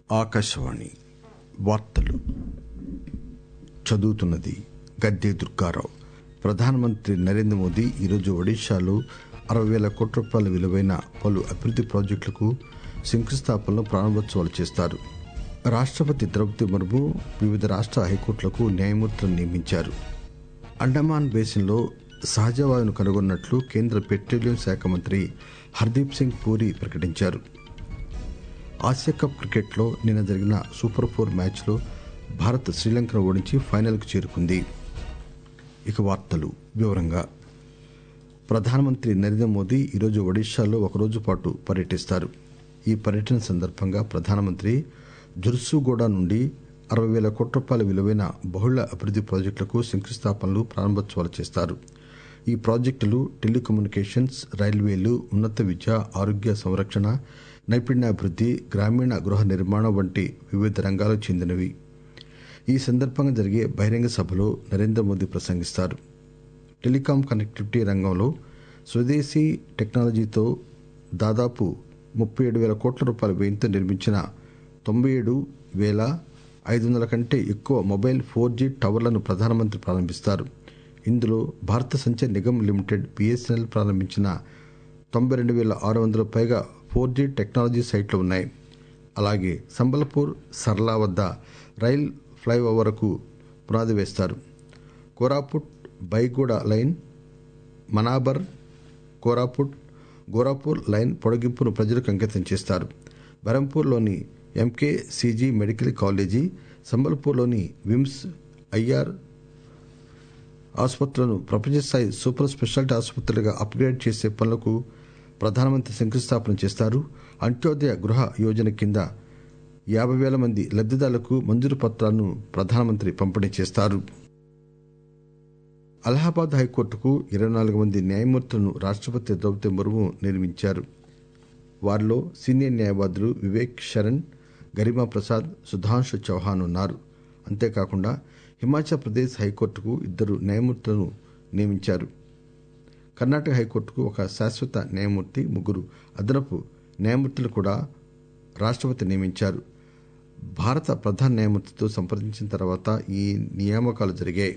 ఆకాశవాణి వార్తలు చదువుతున్నది గద్దె దుర్గారావు ప్రధానమంత్రి నరేంద్ర మోదీ ఈరోజు ఒడిశాలో అరవై వేల కోట్ల రూపాయల విలువైన పలు అభివృద్ది ప్రాజెక్టులకు శంకుస్థాపనలు ప్రారంభోత్సవాలు చేస్తారు రాష్టపతి ద్రౌపది ముర్ము వివిధ రాష్ట హైకోర్టులకు న్యాయమూర్తులను నియమించారు అండమాన్ బేసిన్లో సహజ వాయువును కనుగొన్నట్లు కేంద్ర పెట్రోలియం శాఖ మంత్రి హర్దీప్ సింగ్ పూరి ప్రకటించారు ఆసియా కప్ క్రికెట్లో నిన్న జరిగిన సూపర్ ఫోర్ మ్యాచ్లో భారత్ శ్రీలంకను ఓడించి ఫైనల్కు చేరుకుంది ఇక వార్తలు వివరంగా ప్రధానమంత్రి నరేంద్ర మోదీ ఈరోజు ఒడిశాలో ఒకరోజు పాటు పర్యటిస్తారు ఈ పర్యటన సందర్భంగా ప్రధానమంత్రి జుర్సుగూడ నుండి అరవై వేల కోట్ల రూపాయల విలువైన బహుళ అభివృద్ది ప్రాజెక్టులకు శంకుస్థాపనలు ప్రారంభోత్సవాలు చేస్తారు ఈ ప్రాజెక్టులు టెలికమ్యూనికేషన్స్ రైల్వేలు ఉన్నత విద్య ఆరోగ్య సంరక్షణ నైపుణ్యాభివృద్ది గ్రామీణ గృహ నిర్మాణం వంటి వివిధ రంగాలకు చెందినవి ఈ సందర్భంగా జరిగే బహిరంగ సభలో నరేంద్ర మోదీ ప్రసంగిస్తారు టెలికాం కనెక్టివిటీ రంగంలో స్వదేశీ టెక్నాలజీతో దాదాపు ముప్పై ఏడు వేల కోట్ల రూపాయల వ్యయంతో నిర్మించిన తొంభై ఏడు వేల ఐదు వందల కంటే ఎక్కువ మొబైల్ ఫోర్ జీ టవర్లను ప్రధానమంత్రి ప్రారంభిస్తారు ఇందులో భారత సంచార్ నిగమ్ లిమిటెడ్ బిఎస్ఎన్ఎల్ ప్రారంభించిన తొంభై రెండు వేల ఆరు వందల పైగా ఫోర్ జీ టెక్నాలజీ సైట్లు ఉన్నాయి అలాగే సంబల్పూర్ సర్లా వద్ద రైల్ ఫ్లైఓవర్కు పునాది వేస్తారు కోరాపుట్ బైగూడ లైన్ మనాబర్ కోరాపుట్ గోరాపూర్ లైన్ పొడిగింపును ప్రజలకు అంకితం చేస్తారు బరంపూర్లోని ఎంకే సిజీ మెడికల్ కాలేజీ సంబల్పూర్లోని విమ్స్ ఐఆర్ ఆసుపత్రులను ప్రపంచస్థాయి సూపర్ స్పెషాలిటీ ఆసుపత్రులుగా అప్గ్రేడ్ చేసే పనులకు ప్రధానమంత్రి శంకుస్థాపన చేస్తారు అంత్యోదయ గృహ యోజన కింద యాభై వేల మంది లబ్దిదారులకు మంజూరు పత్రాలను ప్రధానమంత్రి పంపిణీ చేస్తారు అలహాబాద్ హైకోర్టుకు ఇరవై నాలుగు మంది న్యాయమూర్తులను రాష్టపతి ద్రౌపది ముర్ము నియమించారు వారిలో సీనియర్ న్యాయవాదులు వివేక్ శరణ్ గరిమా ప్రసాద్ సుధాంశు చౌహాన్ ఉన్నారు అంతేకాకుండా హిమాచల్ ప్రదేశ్ హైకోర్టుకు ఇద్దరు న్యాయమూర్తులను నియమించారు కర్ణాటక హైకోర్టుకు ఒక శాశ్వత న్యాయమూర్తి ముగ్గురు అదనపు న్యాయమూర్తులు కూడా రాష్టపతి నియమించారు భారత ప్రధాన న్యాయమూర్తితో సంప్రదించిన తర్వాత ఈ నియామకాలు జరిగాయి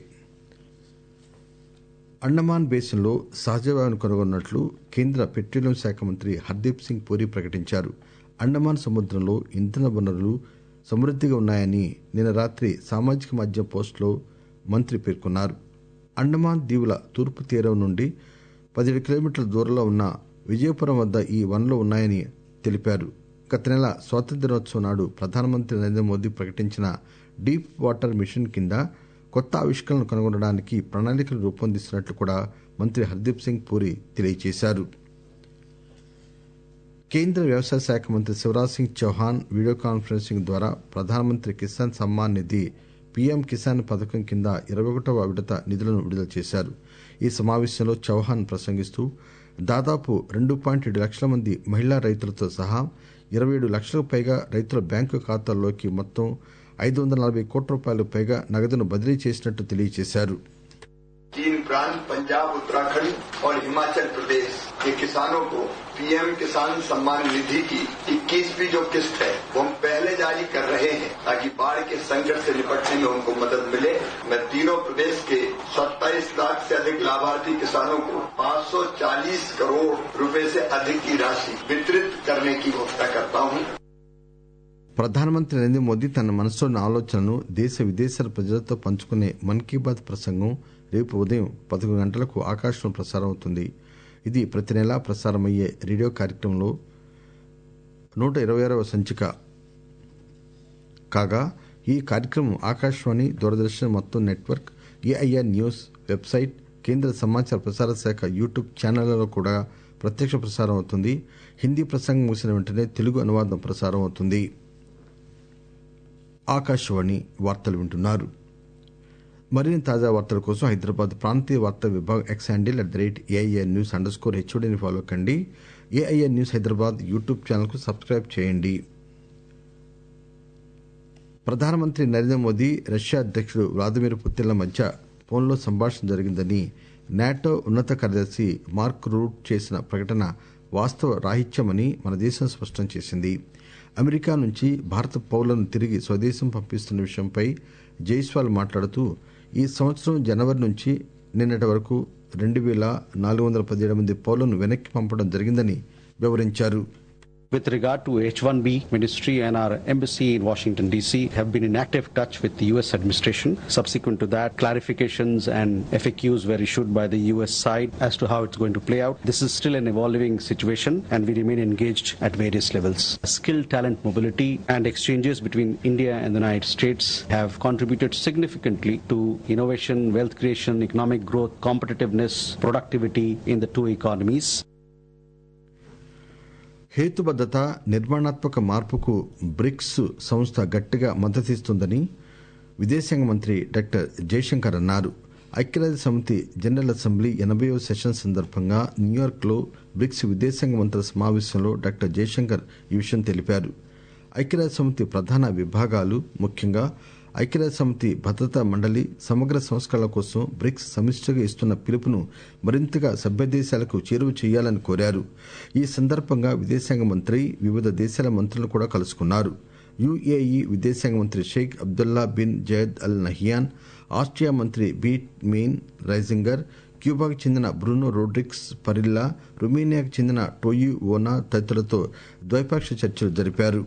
అండమాన్ బేసిన్లో సహజవాయువును కనుగొన్నట్లు కేంద్ర పెట్రోలియం శాఖ మంత్రి హర్దీప్ సింగ్ పూరి ప్రకటించారు అండమాన్ సముద్రంలో ఇంధన వనరులు సమృద్దిగా ఉన్నాయని నిన్న రాత్రి సామాజిక మాధ్యమ పోస్టులో మంత్రి పేర్కొన్నారు అండమాన్ దీవుల తూర్పు తీరం నుండి పదిహేడు కిలోమీటర్ల దూరంలో ఉన్న విజయపురం వద్ద ఈ వనరులు ఉన్నాయని తెలిపారు గత నెల స్వాతంత్ర దినోత్సవం నాడు ప్రధానమంత్రి నరేంద్ర మోదీ ప్రకటించిన డీప్ వాటర్ మిషన్ కింద కొత్త ఆవిష్కరణలు కనుగొనడానికి ప్రణాళికలు రూపొందిస్తున్నట్లు కూడా మంత్రి హర్దీప్ సింగ్ పూరి తెలియజేశారు కేంద్ర వ్యవసాయ శాఖ మంత్రి శివరాజ్ సింగ్ చౌహాన్ వీడియో కాన్ఫరెన్సింగ్ ద్వారా ప్రధానమంత్రి కిసాన్ సమ్మాన్ నిధి పీఎం కిసాన్ పథకం కింద ఇరవై ఒకటవ విడత నిధులను విడుదల చేశారు ఈ సమావేశంలో చౌహాన్ ప్రసంగిస్తూ దాదాపు రెండు పాయింట్ ఏడు లక్షల మంది మహిళా రైతులతో సహా ఇరవై ఏడు లక్షలకు పైగా రైతుల బ్యాంకు ఖాతాల్లోకి మొత్తం ఐదు వందల నలభై కోట్ల రూపాయలకు పైగా నగదును బదిలీ చేసినట్టు తెలియజేశారు तीन प्रांत पंजाब उत्तराखंड और हिमाचल प्रदेश के किसानों को पीएम किसान सम्मान निधि की 21वीं जो किस्त है वो हम पहले जारी कर रहे हैं ताकि बाढ़ के संकट से निपटने में उनको मदद मिले मैं तीनों प्रदेश के 27 लाख से अधिक लाभार्थी किसानों को 540 करोड़ रुपए से अधिक की राशि वितरित करने की घोषणा करता हूं ప్రధానమంత్రి నరేంద్ర మోదీ తన మనసులోని ఆలోచనను దేశ విదేశాల ప్రజలతో పంచుకునే మన్ కీ బాత్ ప్రసంగం రేపు ఉదయం పదకొండు గంటలకు ఆకాశంలో ప్రసారం అవుతుంది ఇది ప్రతి నెలా ప్రసారమయ్యే రేడియో కార్యక్రమంలో నూట ఇరవై ఆరవ సంచిక కాగా ఈ కార్యక్రమం ఆకాశవాణి దూరదర్శన్ మొత్తం నెట్వర్క్ ఏఐఆర్ న్యూస్ వెబ్సైట్ కేంద్ర సమాచార ప్రసార శాఖ యూట్యూబ్ ఛానళ్లలో కూడా ప్రత్యక్ష ప్రసారం అవుతుంది హిందీ ప్రసంగం ముగిసిన వెంటనే తెలుగు అనువాదం ప్రసారం అవుతుంది ఆకాశవాణి వార్తలు వింటున్నారు మరిన్ని తాజా వార్తల కోసం హైదరాబాద్ ప్రాంతీయ వార్తా విభాగం X handle at the rate AIR news underscore స్కోర్ హెచ్ఓడిని ఫాలో కండి AIR news Hyderabad YouTube channel కు సబ్స్క్రైబ్ చేయండి ప్రధానమంత్రి నరేంద్ర మోదీ రష్యా అధ్యక్షుడు వ్లాదిమిర్ పుతిన్ల మధ్య ఫోన్లో సంభాషణ జరిగిందని నాటో ఉన్నత కార్యదర్శి మార్క్ రూట్ చేసిన ప్రకటన వాస్తవ రాహిత్యమని మన దేశం స్పష్టం చేసింది అమెరికా నుంచి భారత పౌరులను తిరిగి స్వదేశం పంపిస్తున్న విషయంపై జైస్వాల్ మాట్లాడుతూ ఈ సంవత్సరం జనవరి నుంచి నిన్నటి వరకు రెండు వేల నాలుగు వందల పదిహేడు మంది పౌరులను వెనక్కి పంపడం జరిగిందని వివరించారు With regard to H-1B, Ministry and our embassy in Washington DC have been in active touch with the U.S. administration. Subsequent to that, clarifications and FAQs were issued by the U.S. side as to how it's going to play out. This is still an evolving situation and we remain engaged at various levels. Skilled talent mobility and exchanges between India and the United States have contributed significantly to innovation, wealth creation, economic growth, competitiveness, productivity in the two economies. హేతుబద్దత నిర్మాణాత్మక మార్పుకు bricks సంస్థ గట్టిగా మద్దతిస్తుందని విదేశాంగ మంత్రి doctor Jayashankar అన్నారు ఐక్యరాజ్య సమితి general assembly ఎనభైవ సెషన్ సందర్భంగా న్యూయార్క్ లో బ్రిక్స్ విదేశాంగ మంత్రుల సమావేశంలో డాక్టర్ జయశంకర్ ఈ విషయం తెలిపారు ఐక్యరాజ్య సమితి ప్రధాన విభాగాలు ముఖ్యంగా ఐక్యరాజ్య సమితి భద్రతా మండలి సమగ్ర సంస్కరణల కోసం బ్రిక్స్ సమిష్టిగా ఇస్తున్న పిలుపును మరింతగా సభ్య దేశాలకు చేరువ చేయాలని కోరారు ఈ సందర్భంగా విదేశాంగ మంత్రి వివిధ దేశాల మంత్రులను కూడా కలుసుకున్నారు యుఏఈ విదేశాంగ మంత్రి Sheikh Abdullah bin Zayed Al Nahyan Austria మంత్రి బీట్ మీన్ రైజింగర్ క్యూబాకు చెందిన బ్రూనో రోడ్రిక్స్ పరిల్లా రుమేనియాకు చెందిన టోయి ఓనా తదితరులతో ద్వైపాక్షిక చర్చలు జరిపారు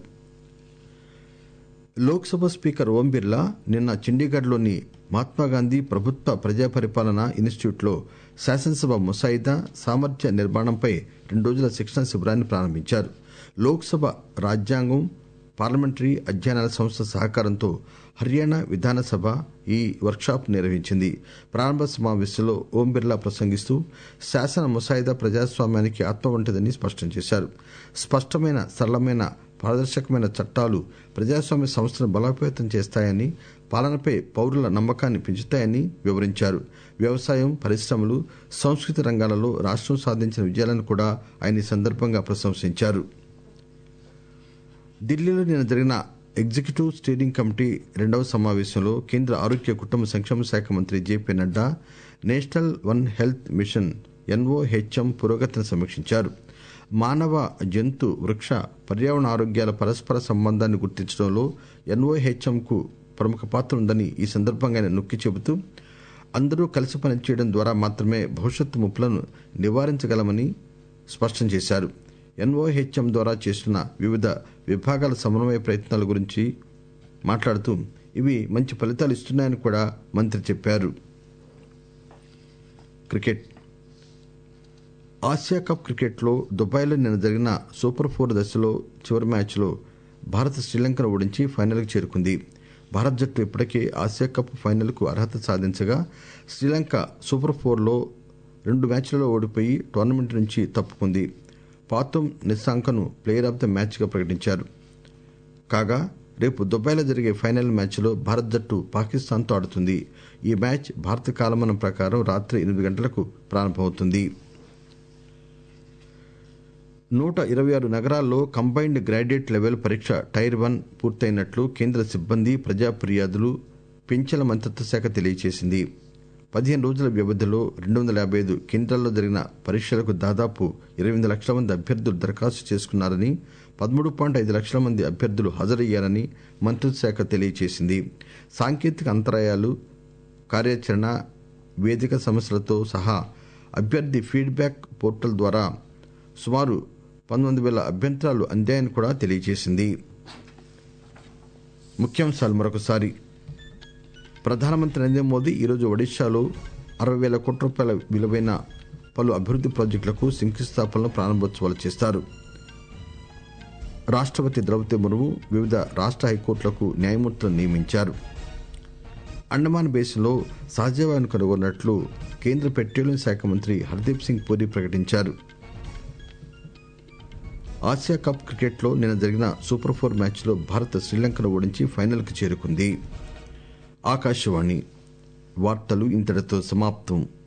లోక్సభ స్పీకర్ ఓం బిర్లా నిన్న చండీగఢ్లోని మహాత్మాగాంధీ ప్రభుత్వ ప్రజా పరిపాలన ఇన్స్టిట్యూట్లో శాసనసభ ముసాయిదా సామర్థ్య నిర్మాణంపై రెండు రోజుల శిక్షణ శిబిరాన్ని ప్రారంభించారు లోక్సభ రాజ్యాంగం పార్లమెంటరీ అధ్యయనాల సంస్థ సహకారంతో హర్యానా విధానసభ ఈ వర్క్షాప్ నిర్వహించింది ప్రారంభ సమావేశంలో ఓం బిర్లా ప్రసంగిస్తూ శాసన ముసాయిదా ప్రజాస్వామ్యానికి ఆత్మ వంటిదని స్పష్టం చేశారు స్పష్టమైన సరళమైన పారదర్శకమైన చట్టాలు ప్రజాస్వామ్య సంస్థను బలోపేతం చేస్తాయని పాలనపై పౌరుల నమ్మకాన్ని పెంచుతాయని వివరించారు వ్యవసాయం పరిశ్రమలు సంస్కృతి రంగాలలో రాష్ట్రం సాధించిన విజయాలను కూడా ఆయన ఈ సందర్భంగా ప్రశంసించారు ఢిల్లీలో నిన్న జరిగిన ఎగ్జిక్యూటివ్ స్టీరింగ్ కమిటీ రెండవ సమావేశంలో కేంద్ర ఆరోగ్య కుటుంబ సంక్షేమ శాఖ మంత్రి JP Nadda national one health mission NOHM పురోగతిని సమీక్షించారు మానవ జంతు వృక్ష పర్యావరణ ఆరోగ్యాల పరస్పర సంబంధాన్ని గుర్తించడంలో ఎన్ఓహెచ్ఎంకు ప్రముఖ పాత్ర ఉందని ఈ సందర్భంగా ఆయన నొక్కి చెబుతూ అందరూ కలిసి పనిచేయడం ద్వారా మాత్రమే భవిష్యత్తు ముప్పులను నివారించగలమని స్పష్టం చేశారు ఎన్ఓహెచ్ఎం ద్వారా చేస్తున్న వివిధ విభాగాల సమన్వయ ప్రయత్నాల గురించి మాట్లాడుతూ ఇవి మంచి ఫలితాలు ఇస్తున్నాయని కూడా మంత్రి చెప్పారు క్రికెట్ ఆసియా కప్ క్రికెట్లో దుబాయ్లో నిన్న జరిగిన సూపర్ ఫోర్ దశలో చివరి మ్యాచ్లో భారత్ శ్రీలంకను ఓడించి ఫైనల్కు చేరుకుంది భారత్ జట్టు ఇప్పటికే ఆసియా కప్ ఫైనల్కు అర్హత సాధించగా శ్రీలంక సూపర్ ఫోర్లో రెండు మ్యాచ్లలో ఓడిపోయి టోర్నమెంట్ నుంచి తప్పుకుంది పాతుమ్ నిస్సాంకను ప్లేయర్ ఆఫ్ ద మ్యాచ్గా ప్రకటించారు కాగా రేపు దుబాయ్లో జరిగే ఫైనల్ మ్యాచ్లో భారత్ జట్టు పాకిస్తాన్తో ఆడుతుంది ఈ మ్యాచ్ భారత కాలమానం ప్రకారం రాత్రి ఎనిమిది గంటలకు ప్రారంభమవుతుంది నూట ఇరవై ఆరు నగరాల్లో కంబైన్డ్ గ్రాడ్యుయేట్ లెవెల్ పరీక్ష టైర్ వన్ పూర్తయినట్లు కేంద్ర సిబ్బంది ప్రజా ఫిర్యాదులు పెంచల మంత్రిత్వ శాఖ తెలియజేసింది పదిహేను రోజుల వ్యవధిలో రెండు వందల యాభై ఐదు కేంద్రాల్లో జరిగిన పరీక్షలకు దాదాపు ఇరవై ఎనిమిది లక్షల మంది అభ్యర్థులు దరఖాస్తు చేసుకున్నారని పదమూడు పాయింట్ ఐదు లక్షల మంది అభ్యర్థులు హాజరయ్యారని మంత్రిత్వ శాఖ తెలియజేసింది సాంకేతిక అంతరాయాలు కార్యాచరణ వేదిక సమస్యలతో సహా అభ్యర్థి ఫీడ్బ్యాక్ పోర్టల్ ద్వారా సుమారు పంతొమ్మిది వేల అభ్యంతరాలు అందాయని కూడా తెలియజేసింది ముఖ్యాంశాలు మరొకసారి ప్రధానమంత్రి నరేంద్ర మోదీ ఈరోజు ఒడిశాలో అరవై వేల కోట్ల రూపాయల విలువైన పలు అభివృద్ది ప్రాజెక్టులకు శంకుస్థాపనలు ప్రారంభోత్సవాలు చేస్తారు రాష్ట్రపతి ద్రౌపది ముర్ము వివిధ రాష్ట్ర హైకోర్టులకు న్యాయమూర్తులను నియమించారు అండమాన్ బేసిన్లో సహజవాయువును కనుగొన్నట్లు కేంద్ర పెట్రోలియం శాఖ మంత్రి హర్దీప్ సింగ్ పూరి ప్రకటించారు ఆసియా కప్ క్రికెట్లో నిన్న జరిగిన సూపర్ ఫోర్ మ్యాచ్లో భారత్ శ్రీలంకను ఓడించి ఫైనల్కు చేరుకుంది ఆకాశవాణి వార్తలు ఇంతటితో సమాప్తం